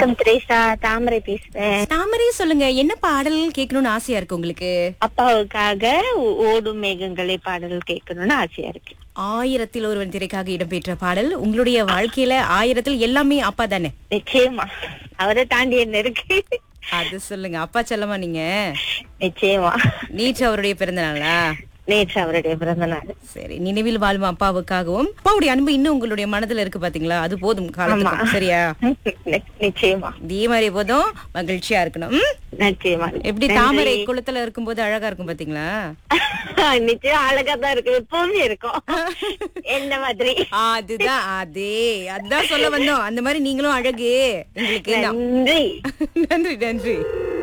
வணக்கம் திரேசா தாமரை பேசுறேன் தாமரை சொல்லுங்க என்ன பாடல் கேட்கணும்னு ஆசையா இருக்கு உங்களுக்கு அப்பாவுக்காக ஓ- ஓடும் மேகங்களை பாடல் கேட்கணும்னு ஆசையா இருக்கு ஆயிரத்தில் ஒருவன் திரைக்காக இடம்பெற்ற பாடல் உங்களுடைய வாழ்க்கையில ஆயிரத்தில் எல்லாமே அப்பா தானே நிச்சயமா அவரை தாண்டி என்ன இருக்கு அது சொல்லுங்க அப்பா செல்லமா நீங்க நிச்சயமா நேற்று அவருடைய பிறந்த நாளா நேற்று அவருடைய பிறந்த நாள் சரி நினைவில் வாழும் அப்பாவுக்காகவும் அப்பாவுடைய அன்பு இன்னும் உங்களுடைய மனதுல இருக்கு பாத்தீங்களா அது போதும் காலத்துக்கு சரியா நி- நிச்சயமா இதே மாதிரி போதும் மகிழ்ச்சியா இருக்கணும் ம்? நிச்சயமா எப்படி தாமரை குளத்துல இருக்கும்போது அழகா இருக்கும் பாத்தீங்களா நிச்சயம் அழகா தான் இருக்கு எப்பவுமே இருக்கும் என்ன மாதிரி அதுதான் அதே அதான் சொல்ல வந்தோம் அந்த மாதிரி நீங்களும் அழகு உங்களுக்கு நன்றி நன்றி நன்றி